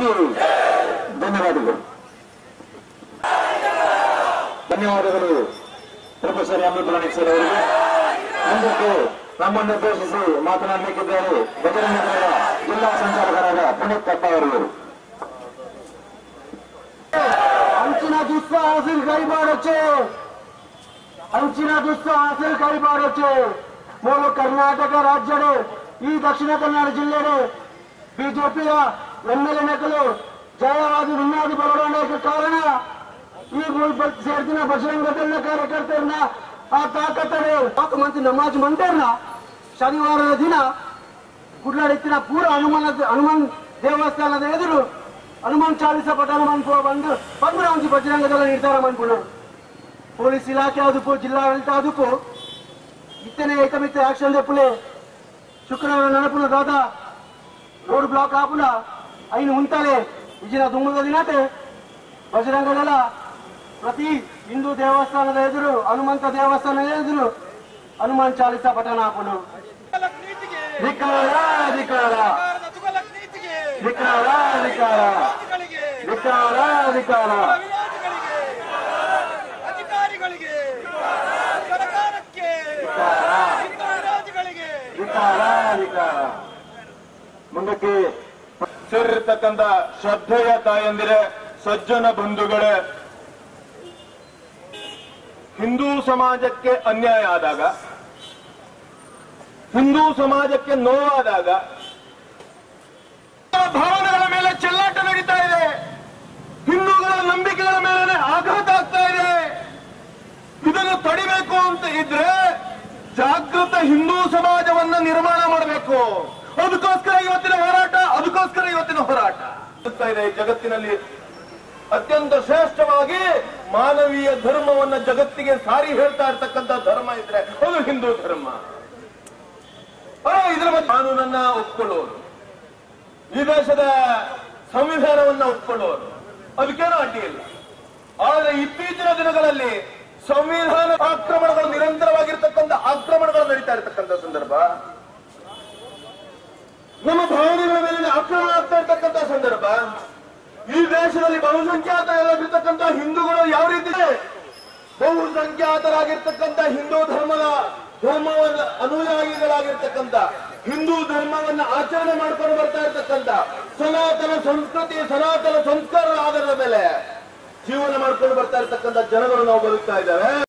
ಕಿ ಧನ್ಯವಾದಗಳು ಧನ್ಯವಾದಗಳು professor M Puranik sir ಅವರಿಗೆ ಮುಂದಕ್ಕೆ ನಮ್ಮನ್ನು ಉದ್ದೇಶಿಸಿ ಮಾತನಾಡಲಿಕ್ಕಿದ್ದಾರೆ ಬಜರಂಗ ದಳದ ಜಿಲ್ಲಾ ಸಂಚಾಲಕರಾದ ಪುನೀತ್ ಕಪ್ಪ ಅವರು ಅಂಚಿನ ದುಸ್ಸ ಹಾಸಿಲ್ ಕೈಮಾಡಚ್ಚೆ ಅಂಚಿನ ದುಸ್ಸ ಹಾಸಿಲ್ ಕೈಮಾಡಚ್ಚೆ ಮೂಲ ಕರ್ನಾಟಕ ರಾಜ್ಯದ ಈ ದಕ್ಷಿಣ ಕನ್ನಡ ಜಿಲ್ಲೆಯ ಬಿಜೆಪಿಯ ಎಮ್ಮೆಲ್ಎಗಳು ಜಯವಾದಿ ವಿನ್ನಾದಿ ಬರಡೋಣಕ್ಕೆ ಕಾರಣ ಈ ಮೂಲ ಸೇರ್ತಿನ ಬಜರಂಗ ದಳ ಕಾರ್ಯಕರ್ತರನ್ನ ಆ ತಾಕತ್ತಡೆ ನಾಲ್ಕು ಮಂದಿ ನಮಾಜ್ ಮಂದಿರನ್ನ ಶನಿವಾರದ ದಿನ ಕುಡ್ಲಾಡಿತ್ತಿನ ಪೂರ ಹನುಮಾನ ಹನುಮಾನ್ ದೇವಸ್ಥಾನದ ಎದುರು ಹನುಮಾನ್ ಚಾಲಿಸ ಪಠಣ ಮನ್ಪುವ ಬಂದು ಬಂದು ಒಂಜಿ ಬಜರಂಗದಲ್ಲ ನಿರ್ಧಾರ ಮನ್ಪುಣ ಪೊಲೀಸ್ ಇಲಾಖೆ ಅದಕ್ಕೂ ಜಿಲ್ಲಾಡಳಿತ ಅದಕ್ಕೂ ಇತ್ತನೆ ಏಕಮಿತ್ತ ಆಕ್ಷನ್ ತೆಪ್ಪುಲೆ ಶುಕ್ರವಾರ ನೆನಪುನ ದಾದ ರೋಡ್ ಬ್ಲಾಕ್ ಆಪುನ ಐನು ಉಂಟಲೆ ಇಜಿನ ದುಮ್ಮದ ದಿನತೆ ಬಜರಂಗದಳ ಪ್ರತಿ ಹಿಂದೂ ದೇವಸ್ಥಾನದ ಎದುರು ಹನುಮಂತ ದೇವಸ್ಥಾನದ ಎದುರು ಹನುಮಾನ್ ಚಾಲಿಸ ಪಠಣ ಆಪುಣ ನೀತಿಗೆ ಧಿಕ್ಕಾರ ಧಿಕ್ಕಾರ ಸರ್ಕಾರದ ತುಗಲಕ್ ನೀತಿಗೆ ಧಿಕ್ಕಾರ ಧಿಕ್ಕಾರ ವಿರೋಧಿಗಳಿಗೆ ಧಿಕ್ಕಾರ ಧಿಕ್ಕಾರ ವಿರೋಧಿಗಳಿಗೆ ಅಧಿಕಾರಿಗಳಿಗೆ ಸರ್ಕಾರಕ್ಕೆ ಹಿಂದೂ ವಿರೋಧಿಗಳಿಗೆ ಧಿಕ್ಕಾರ ಧಿಕ್ಕಾರ ಮುಂದಕ್ಕೆ ಸೇರಿರ್ತಕ್ಕಂಥ ಶ್ರದ್ಧೆಯ ತಾಯಂದಿರೆ ಸಜ್ಜನ ಬಂಧುಗಳೇ ಹಿಂದೂ ಸಮಾಜಕ್ಕೆ ಅನ್ಯಾಯ ಆದಾಗ ಹಿಂದೂ ಸಮಾಜಕ್ಕೆ ನೋವಾದಾಗ ಭಾವನೆಗಳ ಮೇಲೆ ಚೆಲ್ಲಾಟ ನಡೀತಾ ಇದೆ ಹಿಂದೂಗಳ ನಂಬಿಕೆಗಳ ಮೇಲೆ ಆಘಾತ ಆಗ್ತಾ ಇದೆ ಇದನ್ನು ತಡಿಬೇಕು ಅಂತ ಇದ್ರೆ ಜಾಗೃತ ಹಿಂದೂ ಸಮಾಜವನ್ನ ನಿರ್ಮಾಣ ಮಾಡಬೇಕು ಅದಕ್ಕೋಸ್ಕರ ಇವತ್ತಿನ ಹೋರಾಟ ಅದಕ್ಕೋಸ್ಕರ ಇವತ್ತಿನ ಹೋರಾಟ ಆಗ್ತಾ ಇದೆ ಜಗತ್ತಿನಲ್ಲಿ ಅತ್ಯಂತ ಶ್ರೇಷ್ಠವಾಗಿ ಮಾನವೀಯ ಧರ್ಮವನ್ನ ಜಗತ್ತಿಗೆ ಸಾರಿ ಹೇಳ್ತಾ ಇರ್ತಕ್ಕಂಥ ಧರ್ಮ ಇದ್ರೆ ಅದು ಹಿಂದೂ ಧರ್ಮ ಆ, ಇದರ ಬಗ್ಗೆ ಕಾನೂನನ್ನ ಒಪ್ಕೊಳ್ಳೋರು ಈ ದೇಶದ ಸಂವಿಧಾನವನ್ನ ಒಪ್ಕೊಳ್ಳೋರು ಅದಕ್ಕೇನೂ ಅಡ್ಡಿ ಇಲ್ಲ ಆದ್ರೆ ಇತ್ತೀಚಿನ ದಿನಗಳಲ್ಲಿ ಸಂವಿಧಾನ ಆಕ್ರಮಣಗಳು ನಿರಂತರವಾಗಿರ್ತಕ್ಕಂಥ ಆಕ್ರಮಣಗಳು ನಡೀತಾ ಇರತಕ್ಕಂಥ ಸಂದರ್ಭ ನಮ್ಮ ಭಾವನೆಗಳ ಮೇಲೆ ಆಕ್ರಮಣ ಆಗ್ತಾ ಇರ್ತಕ್ಕಂಥ ಸಂದರ್ಭ ಈ ದೇಶದಲ್ಲಿ ಬಹುಸಂಖ್ಯಾತರಾಗಿರ್ತಕ್ಕಂಥ ಹಿಂದೂಗಳು ಯಾವ ರೀತಿ ಇದೆ? ಬಹುಸಂಖ್ಯಾತರಾಗಿರ್ತಕ್ಕಂಥ ಹಿಂದೂ ಧರ್ಮದ ಧರ್ಮವನ್ನ ಅನುಯಾಯಿಗಳಾಗಿರ್ತಕ್ಕಂಥ ಹಿಂದೂ ಧರ್ಮವನ್ನ ಆಚರಣೆ ಮಾಡ್ಕೊಂಡು ಬರ್ತಾ ಇರ್ತಕ್ಕಂಥ ಸನಾತನ ಸಂಸ್ಕೃತಿ ಸನಾತನ ಸಂಸ್ಕಾರದ ಆಧಾರದ ಮೇಲೆ ಜೀವನ ಮಾಡ್ಕೊಂಡು ಬರ್ತಾ ಇರ್ತಕ್ಕಂಥ ಜನಗಳು ನಾವು ಬದುಕ್ತಾ ಇದ್ದೇವೆ